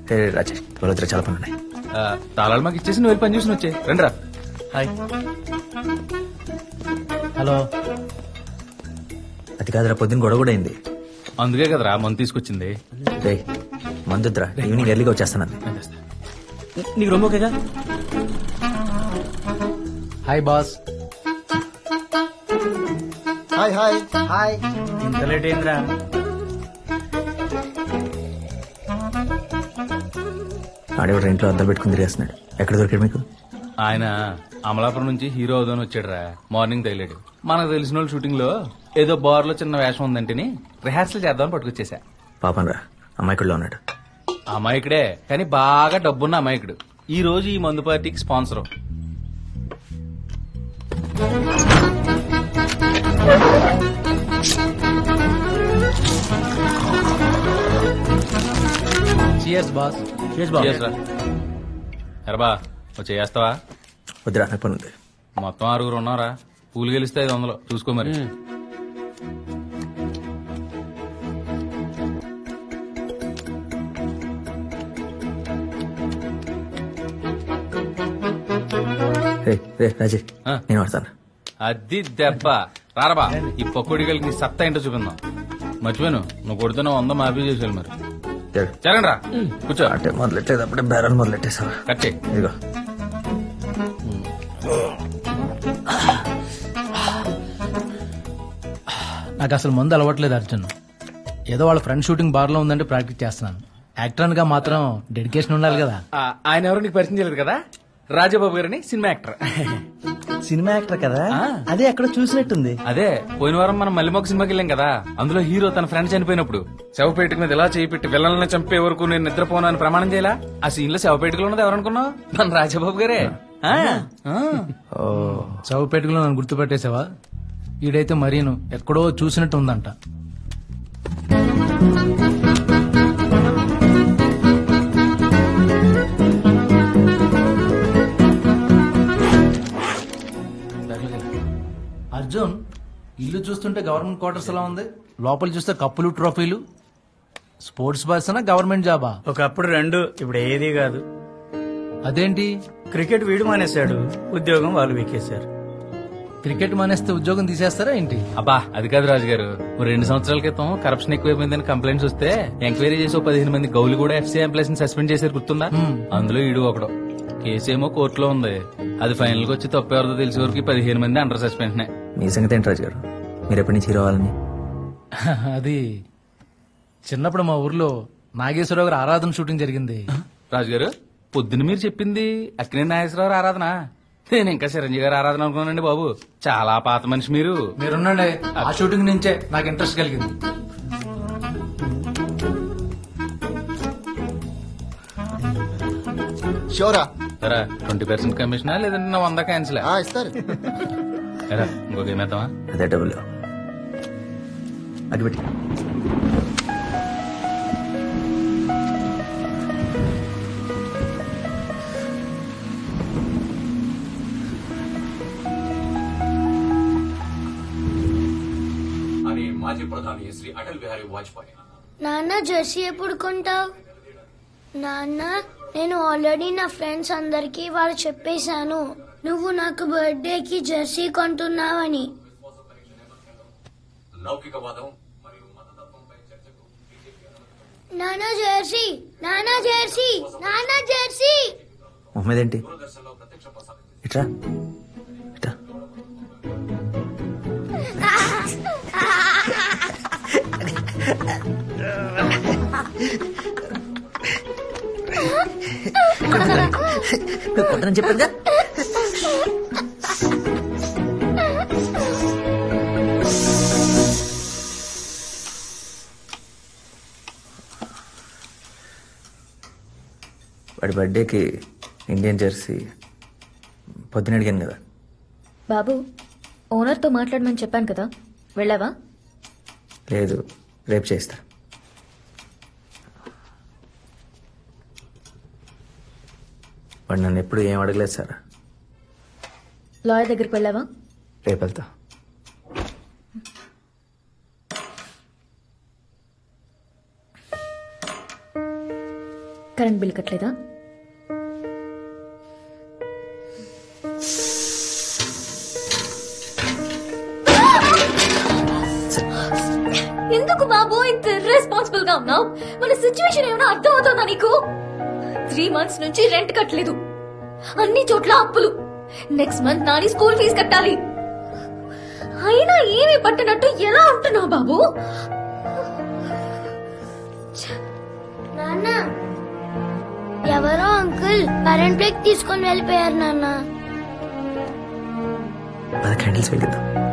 ఏ రాజేష్ వాళ్ళ దగ్గర చాలా పనులు ఉన్నాయి ఆ, తాళాలు మాకు ఇచ్చేసి నువ్వు వెళ్ళి పని చూసి వచ్చే రండిరా హాయ్ హలో అది కాదురా పొద్దున్న గొడవ కూడా అయింది అందుకే కదరా మందు తీసుకొచ్చింది రే మందుద్రా ఈవినింగ్ ఎర్లీగా వచ్చేస్తానంది నీకు రొమ్మ ఓకేగా hi boss hi hi hi ఇంత లేట్ అయిందిరా ఆడేవాడు ఇంట్లో అద్దలు పెట్టుకుని తిరిగేస్తున్నాడు ఎక్కడ దొరికాడు మీకు ఆయన అమలాపురం నుంచి హీరో అవుదాని వచ్చాడురా మార్నింగ్ తగిలాడు మనకు తెలిసిన వాళ్ళు షూటింగ్ లో ఏదో బార్ లో చిన్న వేషం ఉందంటేని రిహార్సల్ చేద్దామని పట్టుకొచ్చేసా పాపం రా అమ్మాయికుడిలో ఉన్నాడు అమాయకుడే కానీ బాగా డబ్బున్న అమాయకుడు ఈ రోజు ఈ మందు పార్టీకి స్పాన్సర్ చియర్స్ బాస్ Cheers రా. ఎరబా వచ్చి చేస్తావా వద్దురా నాకు పని ఉంది మొత్తం ఆరుగురు ఉన్నారా పూలు గెలిస్తే ఐదు వందలు చూసుకో మరి రే రే రాజే ఆ. నేను వాడతాను అది దెబ్బ రారబా ఈ పకోడి కలిగి నీ సత్తా ఏంటో చూపిందాం మర్చిపోయాను నువ్వు కొడుతున్న వంద మాఫీ చేసేయాలి మరి ఏడు. జరగండి రా కూర్చో అంటే మొదలెట్టేది అప్పుడే బేరాలు మొదలెట్టేసావా కట్ చేయి ఇదిగో నాకు అసలు మందు అలవట్లేదు అర్జున్ ఏదో వాళ్ళ ఫ్రెండ్ షూటింగ్ బార్ లో ఉందంటే ప్రాక్టీస్ చేస్తున్నాను యాక్టర్ గా మాత్రం డెడికేషన్ ఉండాలి కదా ఆ, ఆయన ఎవరు నీకు పరిచయం చేయలేదు కదా రాజాబాబు గారని సినిమా యాక్టర్ సినిమా యాక్టర్ కదా ఆ. అదే ఎక్కడ చూసినట్టుంది అదే పోయిన వారం మనం మల్లిమొక్క సినిమాకి వెళ్ళాం కదా అందులో హీరో తన ఫ్రెండ్ చనిపోయినప్పుడు శవపేటిక మీద ఇలా చేయి పెట్టి విల్లల్ని చంపే వరకు నేను నిద్రపోను అని ప్రమాణం చేయాలా ఆ సీన్ లో శవపేటికలో ఉన్నది ఎవరనుకున్నావు మన రాజాబాబు గారే ఆ, ఆ. ఓ చౌపేటలో నన్ను గుర్తుపెట్టేసావా ఈడైతే మరీను ఎక్కడో చూసినట్టు ఉందంట అర్జున్ ఇల్లు చూస్తుంటే గవర్నమెంట్ క్వార్టర్స్ ఎలా ఉంది లోపల చూస్తే కప్పులు ట్రోఫీలు స్పోర్ట్స్ పర్సనా గవర్నమెంట్ జాబా ఒకప్పుడు రెండు ఇప్పుడు ఏది కాదు అదేంటి క్రికెట్ వీడు మానేశాడు ఉద్యోగం వాళ్ళు వీకేశారు క్రికెట్ మానేస్తే ఉద్యోగం తీసేస్తారా ఏంటి అబ్బా అది కాదు రాజు గారు ఓ రెండు సంవత్సరాల క్రితం కరప్షన్ ఎక్కువైపోయిందని కంప్లైంట్స్ వస్తే ఎంక్వైరీ చేసి ఓ పదిహేను మంది గౌలు కూడా ఎఫ్సీ ఎంప్లాయీస్ ని సస్పెండ్ చేశారు గుర్తుందా అందులో ఈడు ఒకడు కేసు ఏమో కోర్టులో ఉంది అది ఫైనల్ కి వచ్చి తప్పు ఎవరిదో తెలిసే వరకు ఈ పదిహేను మంది అండర్ సస్పెన్షన్ మీ సంగతి ఏంటి రాజు గారు మీరు ఎప్పటి నుంచి హీరో అవ్వాలని అది చిన్నప్పుడు మా ఊర్లో నాగేశ్వరరావు గారు ఆరాధన షూటింగ్ జరిగింది రాజు గారు పొద్దున్న మీరు చెప్పింది అక్కినే నాగేశ్వరరావు ఆరాధన నేను ఇంకా చిరంజీవి గారు ఆరాధన అనుకున్నానండి బాబు చాలా పాత మనిషి మీరు మీరున్నాడే ఆ షూటింగ్ నుంచే నాకు ఇంట్రెస్ట్ కలిగింది షోరా సరే ట్వంటీ పర్సెంట్ కమిషనా లేదంటే నా వంద క్యాన్సిల్ ఆ, ఇస్తారు ఇంకో గేమ్ వేద్దామా అదే డబ్బులు అగ్గిపెట్టి నాన్న జెర్సీ ఎప్పుడు కొంటావు నాన్న నేను ఆల్రెడీ నా ఫ్రెండ్స్ అందరికి వాళ్ళు చెప్పేశాను నువ్వు నాకు బర్త్డేకి జెర్సీ కొంటున్నావని నానా జెర్సీ నానా జెర్సీ నానా జెర్సీ మొహమ్మద్ ఏంటి ఇట్రా ఇట్రా నువ్వు కొట్టనని చెప్పానుగా వాడి బర్త్డేకి ఇండియన్ జెర్సీ పొద్దున అడిగాను కదా బాబు ఓనర్తో మాట్లాడమని చెప్పాను కదా వెళ్ళావా లేదు రేపు చేస్తా వాడు నన్ను ఎప్పుడు ఏం అడగలేదు సార్ లాయర్ దగ్గరికి వెళ్ళావా రేపు వెళ్తా కరెంట్ బిల్ కట్టలేదా ఎందుకు బాబు ఇంత రెస్పాన్సిబుల్ గా ఉన్నావు మన సిచ్యువేషన్ ఏమైనా అర్థం అవుతుందా నీకు త్రీ మంత్స్ నుంచి రెంట్ కట్టలేదు అన్ని చోట్ల అప్పులు next month Nani school fees కట్టాలి అయినా ఏమీ పట్టినట్టు ఎలా ఉంటున్నావు బాబు నాన్న ఎవరో అంకుల్ కరెంట్ బ్రేక్ తీసుకొని వెళ్ళిపోయారు నాన్న మన క్యాండిల్స్ వెలిగిద్దాం